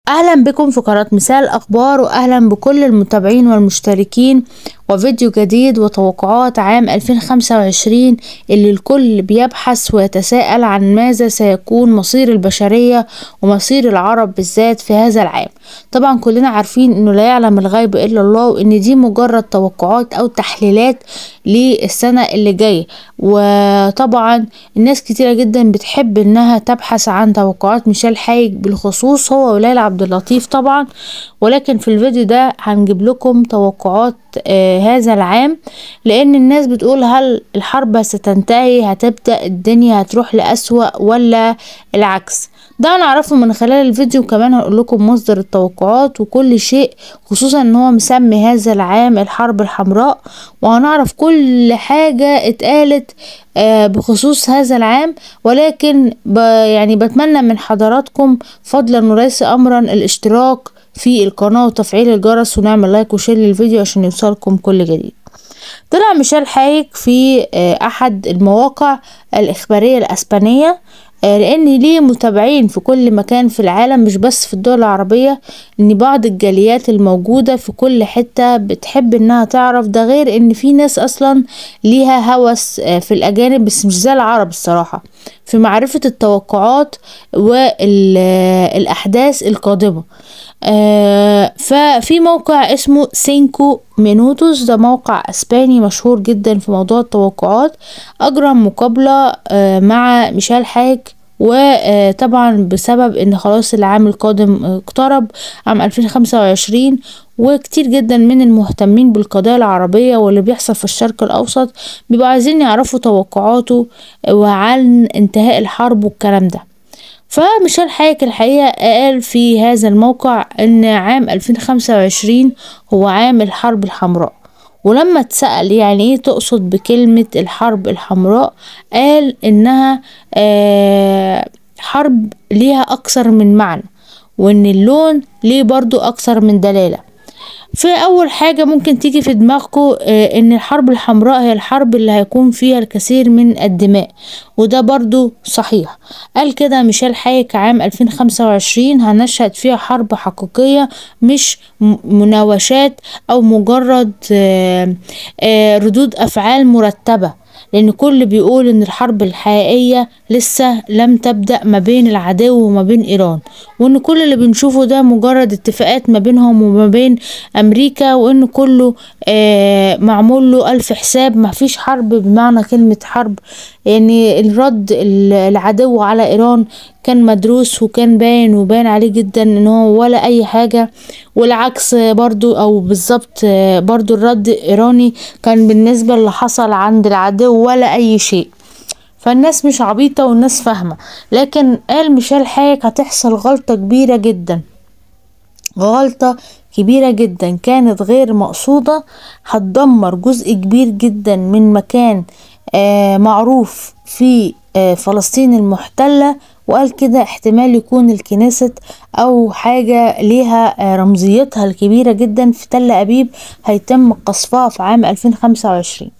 أهلا بكم في قناة مثال أخبار وأهلا بكل المتابعين والمشتركين وفيديو جديد وتوقعات عام 2025 اللي الكل بيبحث ويتساءل عن ماذا سيكون مصير البشرية ومصير العرب بالذات في هذا العام طبعا كلنا عارفين انه لا يعلم الغيب الا الله وان دي مجرد توقعات او تحليلات للسنة اللي جاية وطبعا الناس كتيرة جدا بتحب انها تبحث عن توقعات ميشيل حايج بالخصوص هو وليلى عبد اللطيف طبعا ولكن في الفيديو ده هنجيب لكم توقعات آه هذا العام لان الناس بتقول هل الحرب ستنتهي هتبدأ الدنيا هتروح لأسوأ ولا العكس ده هنعرفه من خلال الفيديو كمان هقول لكم مصدر التوقعات وكل شيء خصوصا ان هو مسمي هذا العام الحرب الحمراء وهنعرف كل حاجة اتقالت آه بخصوص هذا العام ولكن ب يعني بتمنى من حضراتكم فضلا وليس امرا الاشتراك في القناة وتفعيل الجرس ونعمل لايك وشير للفيديو عشان يوصلكم كل جديد طلع ميشيل حايك في آه احد المواقع الاخبارية الاسبانية لان ليه متابعين في كل مكان في العالم مش بس في الدول العربية ان بعض الجاليات الموجودة في كل حتة بتحب انها تعرف ده غير ان في ناس اصلا ليها هوس في الاجانب بس مش زي العرب الصراحة في معرفة التوقعات والاحداث القادمة آه ففي موقع اسمه سينكو مينوتوس ده موقع اسباني مشهور جدا في موضوع التوقعات اجرى مقابلة آه مع ميشيل حاج وطبعا بسبب ان خلاص العام القادم اقترب عام 2025 وكتير جدا من المهتمين بالقضايا العربية واللي بيحصل في الشرق الأوسط بيبقوا عايزين يعرفوا توقعاته وعن انتهاء الحرب والكلام ده فميشيل حايك الحقيقة قال في هذا الموقع ان عام 2025 هو عام الحرب الحمراء ولما اتسأل يعني ايه تقصد بكلمة الحرب الحمراء قال انها آه حرب ليها اكثر من معنى وان اللون ليه برضو اكثر من دلالة في اول حاجة ممكن تيجي في دماغكم آه ان الحرب الحمراء هي الحرب اللي هيكون فيها الكثير من الدماء وده برضو صحيح قال كده ميشيل حايك عام 2025 هنشهد فيها حرب حقيقية مش مناوشات او مجرد آه آه ردود افعال مرتبة لان كل بيقول ان الحرب الحقيقية لسه لم تبدأ ما بين العدو وما بين ايران وان كل اللي بنشوفه ده مجرد اتفاقات ما بينهم وما بين امريكا وان كله آه معمول له الف حساب ما فيش حرب بمعنى كلمة حرب يعني الرد العدو على ايران كان مدروس وكان باين وباين عليه جدا ان هو ولا اي حاجة والعكس برضو او بالظبط برضو الرد الايراني كان بالنسبة اللي حصل عند العدو ولا اي شيء فالناس مش عبيطة والناس فاهمة لكن قال ميشيل حايك هتحصل غلطة كبيرة جدا غلطة كبيرة جدا كانت غير مقصودة هتدمر جزء كبير جدا من مكان آه معروف في آه فلسطين المحتلة وقال كده احتمال يكون الكنيست او حاجة ليها رمزيتها الكبيرة جدا في تل ابيب هيتم قصفها في عام 2025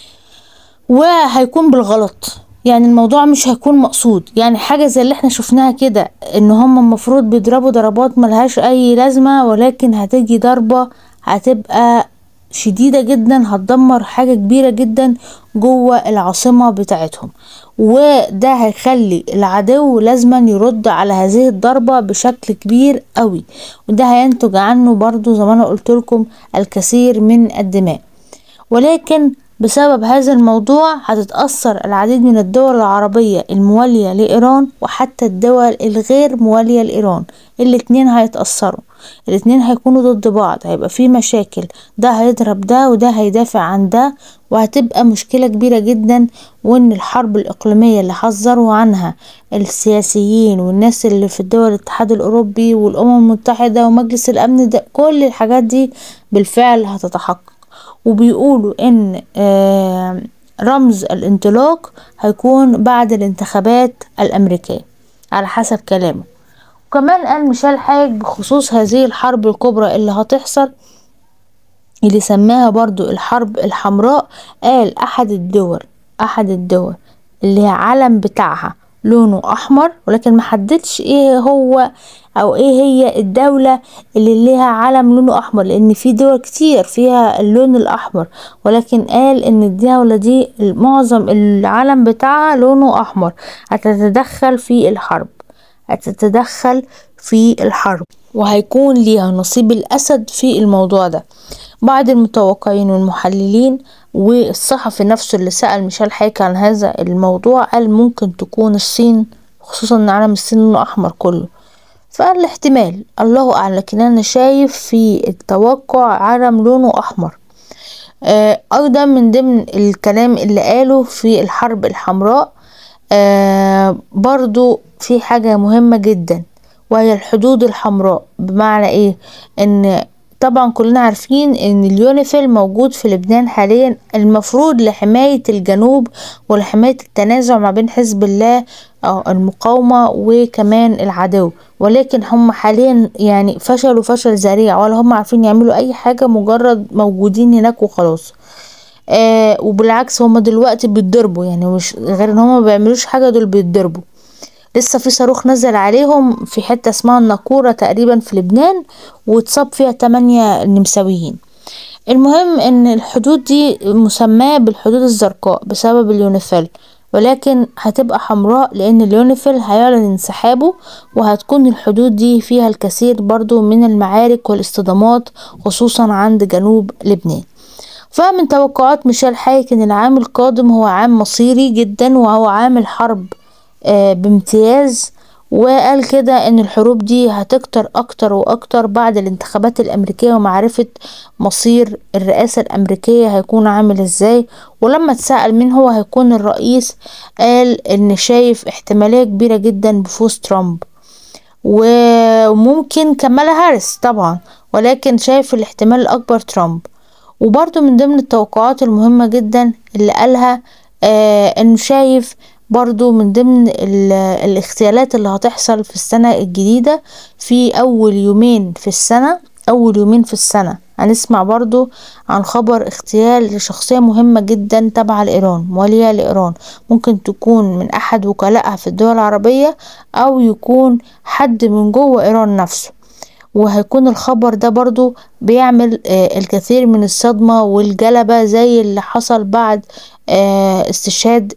وهيكون بالغلط يعني الموضوع مش هيكون مقصود يعني حاجة زي اللي احنا شفناها كده ان هم المفروض بيضربوا ضربات ملهاش اي لازمة ولكن هتيجي ضربة هتبقى شديدة جدا هتدمر حاجة كبيرة جدا جوه العاصمة بتاعتهم وده هيخلي العدو لازما يرد على هذه الضربة بشكل كبير قوي وده هينتج عنه برضو زي ما انا قلت لكم الكثير من الدماء ولكن بسبب هذا الموضوع هتتأثر العديد من الدول العربية الموالية لإيران وحتى الدول الغير موالية لإيران الاتنين هيتأثروا الاتنين هيكونوا ضد بعض هيبقى في مشاكل ده هيضرب ده وده هيدافع عن ده وهتبقى مشكلة كبيرة جدا وان الحرب الإقليمية اللي حذروا عنها السياسيين والناس اللي في الدول الاتحاد الأوروبي والأمم المتحدة ومجلس الأمن ده كل الحاجات دي بالفعل هتتحقق وبيقولوا ان آه رمز الانطلاق هيكون بعد الانتخابات الامريكية على حسب كلامه وكمان قال ميشيل حاج بخصوص هذه الحرب الكبرى اللي هتحصل اللي سماها برضو الحرب الحمراء قال احد الدول احد الدول اللي علم بتاعها لونه احمر ولكن محددش ايه هو او ايه هي الدولة اللي ليها علم لونه احمر لان في دول كتير فيها اللون الاحمر ولكن قال ان الدولة دي معظم العلم بتاعها لونه احمر هتتدخل في الحرب هتتدخل في الحرب وهيكون ليها نصيب الاسد في الموضوع ده بعض المتوقعين والمحللين والصحفي نفسه اللي سأل ميشيل حيك عن هذا الموضوع قال ممكن تكون الصين خصوصا ان علم الصين لونه احمر كله فالاحتمال الله اعلم لكن انا شايف في التوقع علم لونه احمر آه ايضا من ضمن الكلام اللي قاله في الحرب الحمراء آه برضو في حاجة مهمة جدا وهي الحدود الحمراء بمعنى ايه ان طبعا كلنا عارفين ان اليونيفيل موجود في لبنان حاليا المفروض لحماية الجنوب ولحماية التنازع ما بين حزب الله أو المقاومة وكمان العدو ولكن هم حاليا يعني فشلوا فشل ذريع ولا هم عارفين يعملوا اي حاجة مجرد موجودين هناك وخلاص آه وبالعكس هم دلوقتي بيتضربوا يعني مش غير ان هم ما بيعملوش حاجة دول بيتضربوا لسه في صاروخ نزل عليهم في حتة اسمها الناقورة تقريبا في لبنان واتصاب فيها تمانية نمساويين المهم ان الحدود دي مسماة بالحدود الزرقاء بسبب اليونيفيل ولكن هتبقى حمراء لان اليونيفيل هيعلن انسحابه وهتكون الحدود دي فيها الكثير برضو من المعارك والاصطدامات خصوصا عند جنوب لبنان فمن توقعات ميشيل حايك ان العام القادم هو عام مصيري جدا وهو عام الحرب آه بامتياز وقال كده ان الحروب دي هتكتر اكتر واكتر بعد الانتخابات الامريكية ومعرفة مصير الرئاسة الامريكية هيكون عامل ازاي ولما اتسأل مين هو هيكون الرئيس قال ان شايف احتمالية كبيرة جدا بفوز ترامب وممكن كمالا هاريس طبعا ولكن شايف الاحتمال الاكبر ترامب وبرضه من ضمن التوقعات المهمة جدا اللي قالها آه انه شايف برضو من ضمن الاغتيالات اللي هتحصل في السنة الجديدة في أول يومين في السنة أول يومين في السنة هنسمع برضو عن خبر اغتيال لشخصية مهمة جدا تبع لإيران موالية لإيران ممكن تكون من أحد وكلائها في الدول العربية أو يكون حد من جوه إيران نفسه وهيكون الخبر ده برضو بيعمل الكثير من الصدمة والجلبة زي اللي حصل بعد استشهاد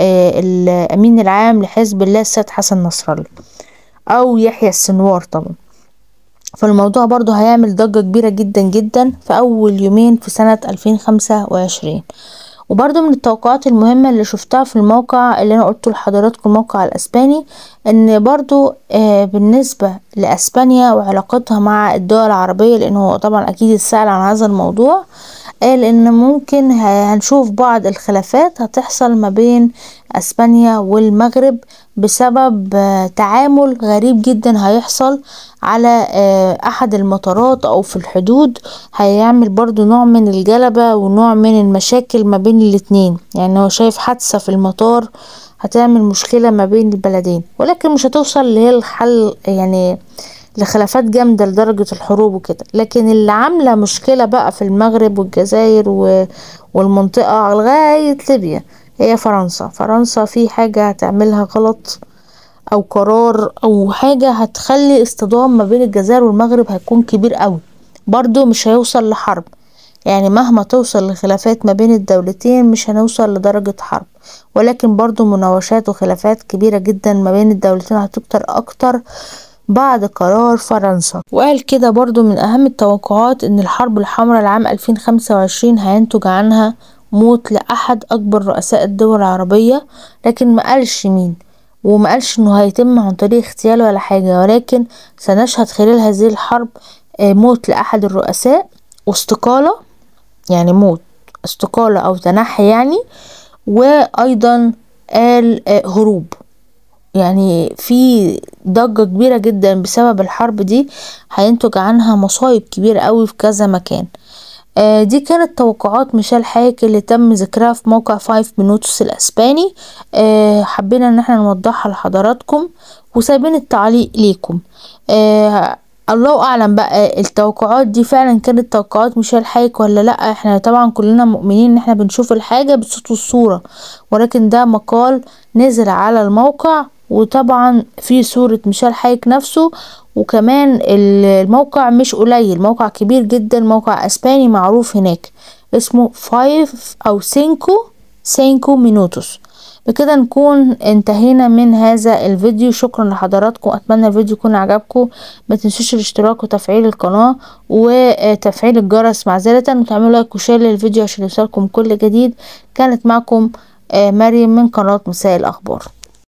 الأمين العام لحزب الله السيد حسن نصر الله أو يحيى السنوار طبعا فالموضوع برضو هيعمل ضجة كبيرة جدا جدا في أول يومين في سنة ألفين خمسة وعشرين وبرضو من التوقعات المهمة اللي شفتها في الموقع اللي أنا قلته لحضراتكم الموقع الأسباني إن برضو آه بالنسبة لأسبانيا وعلاقتها مع الدول العربية لأنه طبعا أكيد اتسأل عن هذا الموضوع قال إن ممكن هنشوف بعض الخلافات هتحصل ما بين أسبانيا والمغرب بسبب آه تعامل غريب جدا هيحصل على آه أحد المطارات أو في الحدود هيعمل برضو نوع من الجلبة ونوع من المشاكل ما بين الاتنين يعني هو شايف حادثة في المطار هتعمل مشكلة ما بين البلدين ولكن مش هتوصل اللي هي الحل يعني لخلافات جامدة لدرجة الحروب وكده لكن اللي عاملة مشكلة بقى في المغرب والجزائر والمنطقة لغاية ليبيا هي فرنسا فرنسا في حاجة هتعملها غلط او قرار او حاجة هتخلي اصطدام ما بين الجزائر والمغرب هيكون كبير قوي برضو مش هيوصل لحرب يعني مهما توصل لخلافات ما بين الدولتين مش هنوصل لدرجة حرب ولكن برضو مناوشات وخلافات كبيرة جدا ما بين الدولتين هتكتر اكتر بعد قرار فرنسا وقال كده برضو من اهم التوقعات ان الحرب الحمراء العام 2025 هينتج عنها موت لأحد أكبر رؤساء الدول العربية لكن ما قالش مين وما قالش انه هيتم عن طريق اغتيال ولا حاجة ولكن سنشهد خلال هذه الحرب موت لأحد الرؤساء واستقالة يعني موت استقالة أو تنحي يعني وأيضا قال هروب يعني في ضجة كبيرة جدا بسبب الحرب دي هينتج عنها مصايب كبيرة قوي في كذا مكان آه دي كانت توقعات ميشيل حاك اللي تم ذكرها في موقع 5 مينوتس الاسباني آه حبينا ان احنا نوضحها لحضراتكم وسايبين التعليق ليكم آه الله اعلم بقى التوقعات دي فعلا كانت توقعات ميشيل حايك ولا لا احنا طبعا كلنا مؤمنين ان احنا بنشوف الحاجة بالصوت والصورة ولكن ده مقال نزل على الموقع وطبعا في صورة ميشيل حايك نفسه وكمان الموقع مش قليل موقع كبير جدا موقع اسباني معروف هناك اسمه فايف او سينكو سينكو مينوتوس بكده نكون انتهينا من هذا الفيديو شكرا لحضراتكم اتمنى الفيديو يكون عجبكم ما تنسوش الاشتراك وتفعيل القناة وتفعيل الجرس معذرة وتعملوا لايك وشير للفيديو عشان يوصلكم كل جديد كانت معكم مريم من قناة مساء الاخبار